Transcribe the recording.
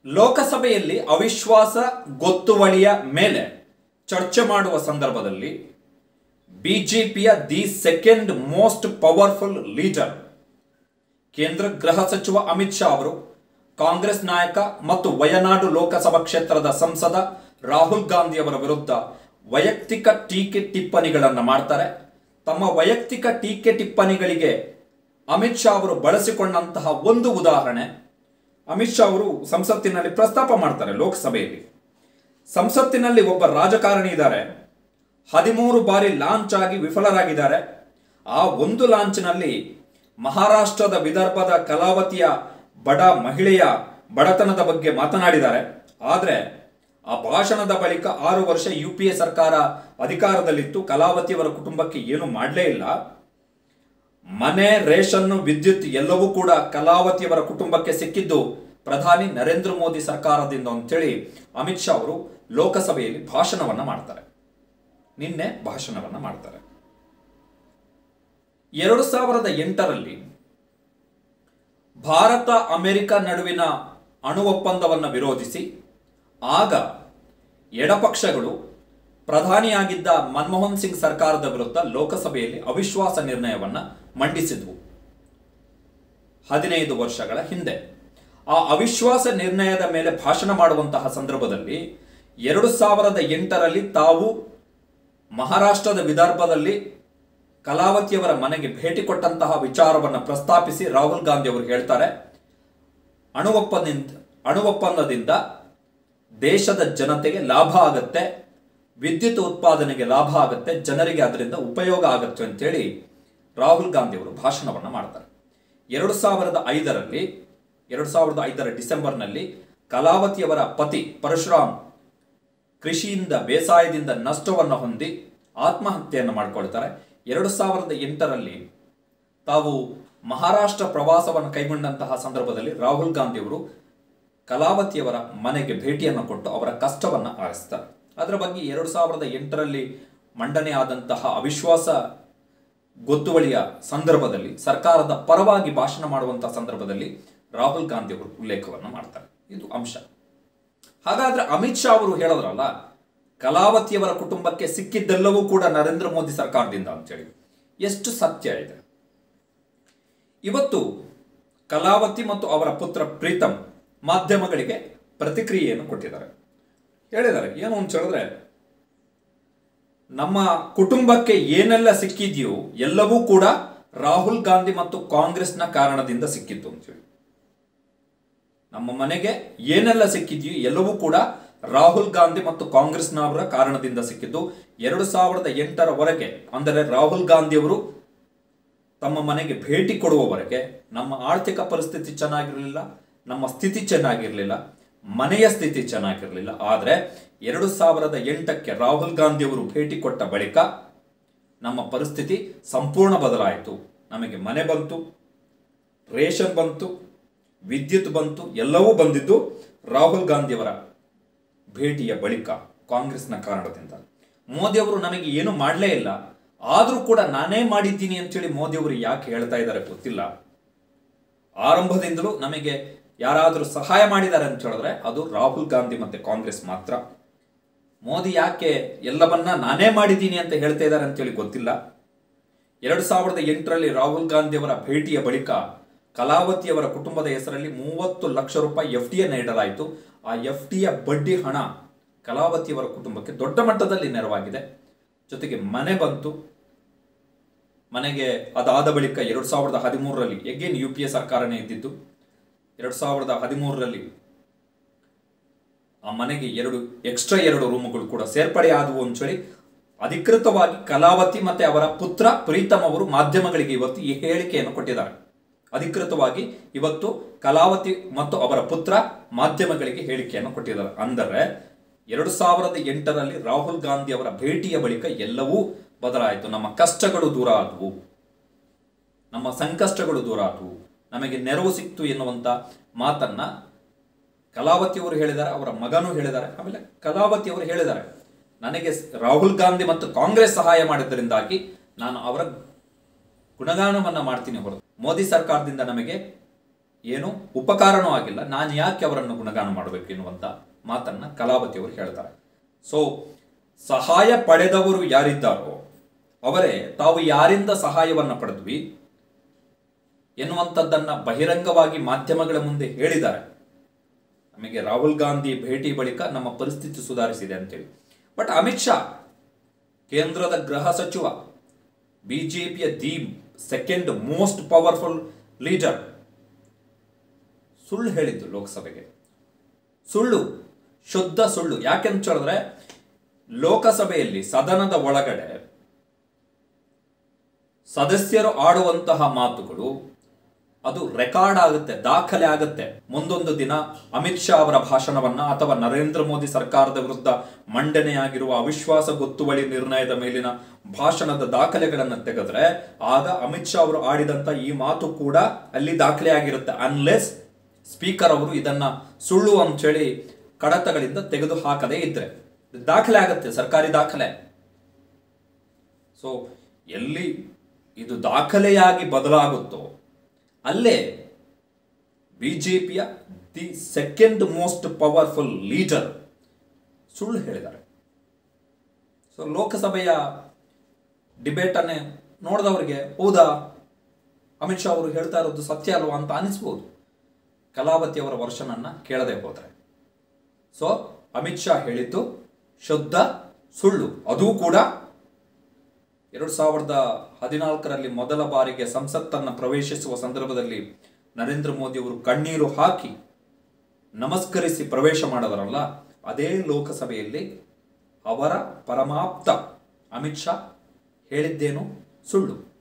ಲೋಕಸಭೆಯಲ್ಲಿ ಅವಿಶ್ವಾಸ ಗೊತ್ತುವಳಿಯ ಮೇಲೆ ಚರ್ಚೆ ಮಾಡುವ ಸಂದರ್ಭದಲ್ಲಿ ಬಿಜೆಪಿಯ the second most powerful leader ಕೇಂದ್ರ ಗೃಹ ಸಚಿವ ಅಮಿತ್ ಶಾ ಅವರು ಕಾಂಗ್ರೆಸ್ ನಾಯಕ ಮತ್ತು ವಯನಾಡು ಲೋಕಸಭಾ ಕ್ಷೇತ್ರದ ಸಂಸದ ರಾಹುಲ್ ಗಾಂಧಿ ಅವರ ವಿರುದ್ಧ ವೈಯಕ್ತಿಕ ಟೀಕೆ ಟಿಪ್ಪಣಿಗಳನ್ನು ಮಾಡ್ತಾರೆ ತಮ್ಮ ವೈಯಕ್ತಿಕ ಟೀಕೆ ಟಿಪ್ಪಣಿಗಳಿಗೆ ಅಮಿತ್ ಶಾ ಅವರು ಬಳಸಿಕೊಂಡಂತಹ ಒಂದು ಉದಾಹರಣೆ ಅಮಿತ್ ಶಾ ಅವರು ಸಂಸತ್ತಿನಲ್ಲಿ ಪ್ರಸ್ತಾಪ ಮಾಡ್ತಾರೆ ಲೋಕಸಭೆಯಲ್ಲಿ ಸಂಸತ್ತಿನಲ್ಲಿ ಒಬ್ಬ ರಾಜಕಾರಣಿ ಇದ್ದಾರೆ ಹದಿಮೂರು ಬಾರಿ ಲಾಂಚ್ ಆಗಿ ವಿಫಲರಾಗಿದ್ದಾರೆ ಆ ಒಂದು ಲಾಂಚ್ನಲ್ಲಿ ಮಹಾರಾಷ್ಟ್ರದ ವಿದರ್ಭದ ಕಲಾವತಿಯ ಬಡ ಮಹಿಳೆಯ ಬಡತನದ ಬಗ್ಗೆ ಮಾತನಾಡಿದ್ದಾರೆ ಆದರೆ ಆ ಭಾಷಣದ ಬಳಿಕ ಆರು ವರ್ಷ ಯು ಪಿ ಎ ಸರ್ಕಾರ ಅಧಿಕಾರದಲ್ಲಿತ್ತು ಕಲಾವತಿಯವರ ಕುಟುಂಬಕ್ಕೆ ಏನು ಮಾಡಲೇ ಇಲ್ಲ ಮನೆ ರೇಷನ್ನು ವಿದ್ಯುತ್ ಎಲ್ಲವೂ ಕೂಡ ಕಲಾವತಿಯವರ ಕುಟುಂಬಕ್ಕೆ ಸಿಕ್ಕಿದ್ದು ಪ್ರಧಾನಿ ನರೇಂದ್ರ ಮೋದಿ ಸರ್ಕಾರದಿಂದ ಅಂತೇಳಿ ಅಮಿತ್ ಶಾ ಅವರು ಲೋಕಸಭೆಯಲ್ಲಿ ಭಾಷಣವನ್ನ ಮಾಡ್ತಾರೆ ನಿನ್ನೆ ಭಾಷಣವನ್ನ ಮಾಡ್ತಾರೆ ಎರಡು ಸಾವಿರದ ಎಂಟರಲ್ಲಿ ಭಾರತ ಅಮೆರಿಕ ನಡುವಿನ ಅಣು ಒಪ್ಪಂದವನ್ನು ವಿರೋಧಿಸಿ ಆಗ ಎಡಪಕ್ಷಗಳು ಪ್ರಧಾನಿಯಾಗಿದ್ದ ಮನಮೋಹನ್ ಸಿಂಗ್ ಸರ್ಕಾರದ ವಿರುದ್ಧ ಲೋಕಸಭೆಯಲ್ಲಿ ಅವಿಶ್ವಾಸ ನಿರ್ಣಯವನ್ನ ಮಂಡಿಸಿದ್ವು ಹದಿನೈದು ವರ್ಷಗಳ ಹಿಂದೆ ಆ ಅವಿಶ್ವಾಸ ನಿರ್ಣಯದ ಮೇಲೆ ಭಾಷಣ ಮಾಡುವಂತಹ ಸಂದರ್ಭದಲ್ಲಿ ಎರಡು ಸಾವಿರದ ಎಂಟರಲ್ಲಿ ತಾವು ಮಹಾರಾಷ್ಟ್ರದ ವಿದರ್ಭದಲ್ಲಿ ಕಲಾವತಿಯವರ ಮನೆಗೆ ಭೇಟಿ ಕೊಟ್ಟಂತಹ ವಿಚಾರವನ್ನು ಪ್ರಸ್ತಾಪಿಸಿ ರಾಹುಲ್ ಗಾಂಧಿ ಅವರು ಹೇಳ್ತಾರೆ ಅಣು ಒಪ್ಪಂದದಿಂದ ಅಣು ಒಪ್ಪಂದದಿಂದ ದೇಶದ ಜನತೆಗೆ ಲಾಭ ಆಗತ್ತೆ ವಿದ್ಯುತ್ ಉತ್ಪಾದನೆಗೆ ಲಾಭ ಆಗತ್ತೆ ಜನರಿಗೆ ಅದರಿಂದ ಉಪಯೋಗ ಆಗತ್ತೆ ಅಂತೇಳಿ ರಾಹುಲ್ ಗಾಂಧಿ ಅವರು ಭಾಷಣವನ್ನು ಮಾಡ್ತಾರೆ ಎರಡು ಸಾವಿರದ ಐದರಲ್ಲಿ ಎರಡು ಸಾವಿರದ ಐದರ ಡಿಸೆಂಬರ್ನಲ್ಲಿ ಕಲಾವತಿಯವರ ಪತಿ ಪರಶುರಾಮ್ ಕೃಷಿಯಿಂದ ಬೇಸಾಯದಿಂದ ನಷ್ಟವನ್ನು ಹೊಂದಿ ಆತ್ಮಹತ್ಯೆಯನ್ನು ಮಾಡಿಕೊಳ್ತಾರೆ ಎರಡು ಸಾವಿರದ ಎಂಟರಲ್ಲಿ ತಾವು ಮಹಾರಾಷ್ಟ್ರ ಪ್ರವಾಸವನ್ನು ಕೈಗೊಂಡಂತಹ ಸಂದರ್ಭದಲ್ಲಿ ರಾಹುಲ್ ಗಾಂಧಿ ಅವರು ಕಲಾವತಿಯವರ ಮನೆಗೆ ಭೇಟಿಯನ್ನು ಕೊಟ್ಟು ಅವರ ಕಷ್ಟವನ್ನು ಆರಿಸ್ತಾರೆ ಅದರ ಬಗ್ಗೆ ಎರಡು ಸಾವಿರದ ಎಂಟರಲ್ಲಿ ಮಂಡನೆ ಆದಂತಹ ಅವಿಶ್ವಾಸ ಗೊತ್ತುವಳಿಯ ಸಂದರ್ಭದಲ್ಲಿ ಸರ್ಕಾರದ ಪರವಾಗಿ ಭಾಷಣ ಮಾಡುವಂತಹ ಸಂದರ್ಭದಲ್ಲಿ ರಾಹುಲ್ ಗಾಂಧಿ ಅವರು ಉಲ್ಲೇಖವನ್ನು ಮಾಡ್ತಾರೆ ಇದು ಅಂಶ ಹಾಗಾದ್ರೆ ಅಮಿತ್ ಶಾ ಅವರು ಹೇಳಿದ್ರಲ್ಲ ಕಲಾವತಿಯವರ ಕುಟುಂಬಕ್ಕೆ ಸಿಕ್ಕಿದ್ದೆಲ್ಲವೂ ಕೂಡ ನರೇಂದ್ರ ಮೋದಿ ಸರ್ಕಾರದಿಂದ ಅಂತೇಳಿ ಎಷ್ಟು ಸತ್ಯ ಇದೆ ಇವತ್ತು ಕಲಾವತಿ ಮತ್ತು ಅವರ ಪುತ್ರ ಪ್ರೀತಮ್ ಮಾಧ್ಯಮಗಳಿಗೆ ಪ್ರತಿಕ್ರಿಯೆಯನ್ನು ಕೊಟ್ಟಿದ್ದಾರೆ ಹೇಳಿದ್ದಾರೆ ಏನು ಅಂತ ಹೇಳಿದ್ರೆ ನಮ್ಮ ಕುಟುಂಬಕ್ಕೆ ಏನೆಲ್ಲ ಸಿಕ್ಕಿದೆಯೋ ಎಲ್ಲವೂ ಕೂಡ ರಾಹುಲ್ ಗಾಂಧಿ ಮತ್ತು ಕಾಂಗ್ರೆಸ್ನ ಕಾರಣದಿಂದ ಸಿಕ್ಕಿತ್ತು ಅಂತೇಳಿ ನಮ್ಮ ಮನೆಗೆ ಏನೆಲ್ಲ ಸಿಕ್ಕಿದೆಯೋ ಎಲ್ಲವೂ ಕೂಡ ರಾಹುಲ್ ಗಾಂಧಿ ಮತ್ತು ಕಾಂಗ್ರೆಸ್ನವರ ಕಾರಣದಿಂದ ಸಿಕ್ಕಿದ್ದು ಎರಡು ಸಾವಿರದ ಎಂಟರವರೆಗೆ ಅಂದರೆ ರಾಹುಲ್ ಗಾಂಧಿ ಅವರು ತಮ್ಮ ಮನೆಗೆ ಭೇಟಿ ಕೊಡುವವರೆಗೆ ನಮ್ಮ ಆರ್ಥಿಕ ಪರಿಸ್ಥಿತಿ ಚೆನ್ನಾಗಿರಲಿಲ್ಲ ನಮ್ಮ ಸ್ಥಿತಿ ಚೆನ್ನಾಗಿರಲಿಲ್ಲ ಮನೆಯ ಸ್ಥಿತಿ ಚೆನ್ನಾಗಿರಲಿಲ್ಲ ಆದರೆ ಎರಡು ಸಾವಿರದ ಎಂಟಕ್ಕೆ ರಾಹುಲ್ ಗಾಂಧಿ ಅವರು ಭೇಟಿ ಕೊಟ್ಟ ಬಳಿಕ ನಮ್ಮ ಪರಿಸ್ಥಿತಿ ಸಂಪೂರ್ಣ ಬದಲಾಯಿತು ನಮಗೆ ಮನೆ ಬಂತು ರೇಷನ್ ಬಂತು ವಿದ್ಯುತ್ ಬಂತು ಎಲ್ಲವೂ ಬಂದಿದ್ದು ರಾಹುಲ್ ಗಾಂಧಿಯವರ ಭೇಟಿಯ ಬಳಿಕ ಕಾಂಗ್ರೆಸ್ನ ಕಾರಣದಿಂದ ಮೋದಿ ಅವರು ನಮಗೆ ಏನು ಮಾಡಲೇ ಇಲ್ಲ ಆದರೂ ಕೂಡ ನಾನೇ ಮಾಡಿದ್ದೀನಿ ಅಂತೇಳಿ ಮೋದಿ ಅವರು ಯಾಕೆ ಹೇಳ್ತಾ ಇದ್ದಾರೆ ಗೊತ್ತಿಲ್ಲ ಆರಂಭದಿಂದಲೂ ನಮಗೆ ಯಾರಾದರೂ ಸಹಾಯ ಮಾಡಿದ್ದಾರೆ ಅಂತ ಹೇಳಿದ್ರೆ ಅದು ರಾಹುಲ್ ಗಾಂಧಿ ಮತ್ತೆ ಕಾಂಗ್ರೆಸ್ ಮಾತ್ರ ಮೋದಿ ಯಾಕೆ ಎಲ್ಲವನ್ನ ನಾನೇ ಮಾಡಿದ್ದೀನಿ ಅಂತ ಹೇಳ್ತಾ ಇದ್ದಾರೆ ಅಂತೇಳಿ ಗೊತ್ತಿಲ್ಲ ಎರಡು ಸಾವಿರದ ಎಂಟರಲ್ಲಿ ರಾಹುಲ್ ಗಾಂಧಿ ಅವರ ಭೇಟಿಯ ಬಳಿಕ ಕಲಾವತಿಯವರ ಕುಟುಂಬದ ಹೆಸರಲ್ಲಿ ಮೂವತ್ತು ಲಕ್ಷ ರೂಪಾಯಿ ಎಫ್ ಡಿ ನೀಡಲಾಯಿತು ಆ ಎಫ್ ಡಿಯ ಬಡ್ಡಿ ಹಣ ಕಲಾವತಿಯವರ ಕುಟುಂಬಕ್ಕೆ ದೊಡ್ಡ ಮಟ್ಟದಲ್ಲಿ ನೆರವಾಗಿದೆ ಜೊತೆಗೆ ಮನೆ ಬಂತು ಮನೆಗೆ ಅದಾದ ಬಳಿಕ ಎರಡು ಸಾವಿರದ ಹದಿಮೂರರಲ್ಲಿ ಎಗೇನ್ ಯು ಪಿ ಎ ಸರ್ಕಾರನೇ ಇದ್ದಿದ್ದು ಎರಡು ಸಾವಿರದ ಹದಿಮೂರರಲ್ಲಿ ಆ ಮನೆಗೆ ಎರಡು ಎಕ್ಸ್ಟ್ರಾ ಎರಡು ರೂಮುಗಳು ಕೂಡ ಸೇರ್ಪಡೆ ಆದವು ಅಂತೇಳಿ ಅಧಿಕೃತವಾಗಿ ಕಲಾವತಿ ಮತ್ತೆ ಅವರ ಪುತ್ರ ಪ್ರೀತಮ್ ಅವರು ಮಾಧ್ಯಮಗಳಿಗೆ ಇವತ್ತು ಈ ಹೇಳಿಕೆಯನ್ನು ಕೊಟ್ಟಿದ್ದಾರೆ ಅಧಿಕೃತವಾಗಿ ಇವತ್ತು ಕಲಾವತಿ ಮತ್ತು ಅವರ ಪುತ್ರ ಮಾಧ್ಯಮಗಳಿಗೆ ಹೇಳಿಕೆಯನ್ನು ಕೊಟ್ಟಿದ್ದಾರೆ ಅಂದರೆ ಎರಡು ಸಾವಿರದ ಎಂಟರಲ್ಲಿ ರಾಹುಲ್ ಗಾಂಧಿ ಅವರ ಭೇಟಿಯ ಬಳಿಕ ಎಲ್ಲವೂ ಬದಲಾಯಿತು ನಮ್ಮ ಕಷ್ಟಗಳು ದೂರ ಆದವು ನಮ್ಮ ಸಂಕಷ್ಟಗಳು ದೂರ ಆದವು ನಮಗೆ ನೆರವು ಸಿಕ್ತು ಎನ್ನುವಂತ ಮಾತನ್ನ ಕಲಾವತಿ ಅವರು ಹೇಳಿದ್ದಾರೆ ಅವರ ಮಗನೂ ಹೇಳಿದ್ದಾರೆ ಆಮೇಲೆ ಕಲಾವತಿ ಅವರು ಹೇಳಿದ್ದಾರೆ ನನಗೆ ರಾಹುಲ್ ಗಾಂಧಿ ಮತ್ತು ಕಾಂಗ್ರೆಸ್ ಸಹಾಯ ಮಾಡಿದ್ದರಿಂದಾಗಿ ನಾನು ಅವರ ಗುಣಗಾನವನ್ನ ಮಾಡ್ತೀನಿ ಹೊರತು ಮೋದಿ ಸರ್ಕಾರದಿಂದ ನಮಗೆ ಏನು ಉಪಕಾರನೂ ಆಗಿಲ್ಲ ನಾನು ಯಾಕೆ ಅವರನ್ನು ಗುಣಗಾನ ಮಾಡಬೇಕು ಎನ್ನುವಂತ ಮಾತನ್ನ ಕಲಾವತಿ ಅವರು ಹೇಳ್ತಾರೆ ಸೊ ಸಹಾಯ ಪಡೆದವರು ಯಾರಿದ್ದಾರೋ ಅವರೇ ತಾವು ಯಾರಿಂದ ಸಹಾಯವನ್ನ ಪಡೆದ್ವಿ ಎನ್ನುವಂಥದ್ದನ್ನ ಬಹಿರಂಗವಾಗಿ ಮಾಧ್ಯಮಗಳ ಮುಂದೆ ಹೇಳಿದ್ದಾರೆ ನಮಗೆ ರಾಹುಲ್ ಗಾಂಧಿ ಭೇಟಿ ಬಳಿಕ ನಮ್ಮ ಪರಿಸ್ಥಿತಿ ಸುಧಾರಿಸಿದೆ ಅಂತೇಳಿ ಬಟ್ ಅಮಿತ್ ಶಾ ಕೇಂದ್ರದ ಗೃಹ ಸಚಿವ ಬಿಜೆಪಿಯ the second most powerful leader ಸುಳ್ಳು ಹೇಳಿದ್ದು ಲೋಕಸಭೆಗೆ ಸುಳ್ಳು ಶುದ್ಧ ಸುಳ್ಳು ಯಾಕೆಂತ ಹೇಳಿದ್ರೆ ಲೋಕಸಭೆಯಲ್ಲಿ ಸದನದ ಒಳಗಡೆ ಸದಸ್ಯರು ಆಡುವಂತಹ ಮಾತುಗಳು ಅದು ರೆಕಾರ್ಡ್ ಆಗುತ್ತೆ ದಾಖಲೆ ಆಗುತ್ತೆ ಮುಂದೊಂದು ದಿನ ಅಮಿತ್ ಶಾ ಅವರ ಭಾಷಣವನ್ನ ಅಥವಾ ನರೇಂದ್ರ ಮೋದಿ ಸರ್ಕಾರದ ವಿರುದ್ಧ ಮಂಡನೆಯಾಗಿರುವ ಅವಿಶ್ವಾಸ ಗೊತ್ತುವಳಿ ನಿರ್ಣಯದ ಮೇಲಿನ ಭಾಷಣದ ದಾಖಲೆಗಳನ್ನು ತೆಗೆದ್ರೆ ಆಗ ಅಮಿತ್ ಶಾ ಅವರು ಆಡಿದಂತ ಈ ಮಾತು ಕೂಡ ಅಲ್ಲಿ ದಾಖಲೆ ಆಗಿರುತ್ತೆ ಅನ್ಲೆಸ್ ಸ್ಪೀಕರ್ ಅವರು ಇದನ್ನ ಸುಳ್ಳು ಅಂತೇಳಿ ಕಡತಗಳಿಂದ ತೆಗೆದು ಹಾಕದೇ ಇದ್ರೆ ದಾಖಲೆ ಆಗುತ್ತೆ ಸರ್ಕಾರಿ ದಾಖಲೆ ಸೊ ಎಲ್ಲಿ ಇದು ದಾಖಲೆಯಾಗಿ ಬದಲಾಗುತ್ತೋ ಅಲ್ಲೇ ಬಿಜೆಪಿಯ the second most powerful leader ಸುಳ್ಳು ಹೇಳಿದ್ದಾರೆ ಸೊ ಲೋಕಸಭೆಯ ಡಿಬೇಟ್ ಅನ್ನೇ ನೋಡಿದವರಿಗೆ ಹೌದಾ ಅಮಿತ್ ಶಾ ಅವರು ಹೇಳ್ತಾ ಇರೋದು ಸತ್ಯ ಅಲ್ವಾ ಅಂತ ಅನಿಸ್ಬೋದು ಕಲಾವತಿ ಅವರ ವರ್ಷನನ್ನ ಕೇಳದೆ ಹೋದ್ರೆ ಸೊ ಅಮಿತ್ ಶಾ ಹೇಳಿದ್ದು ಶುದ್ಧ ಸುಳ್ಳು ಅದೂ ಕೂಡ ಎರಡು ಸಾವಿರದ ಹದಿನಾಲ್ಕರಲ್ಲಿ ಮೊದಲ ಬಾರಿಗೆ ಸಂಸತ್ತನ್ನು ಪ್ರವೇಶಿಸುವ ಸಂದರ್ಭದಲ್ಲಿ ನರೇಂದ್ರ ಮೋದಿ ಅವರು ಕಣ್ಣೀರು ಹಾಕಿ ನಮಸ್ಕರಿಸಿ ಪ್ರವೇಶ ಮಾಡಿದರಲ್ಲ ಅದೇ ಲೋಕಸಭೆಯಲ್ಲಿ ಅವರ ಪರಮಾಪ್ತ ಅಮಿತ್ ಶಾ ಹೇಳಿದ್ದೇನು ಸುಳ್ಳು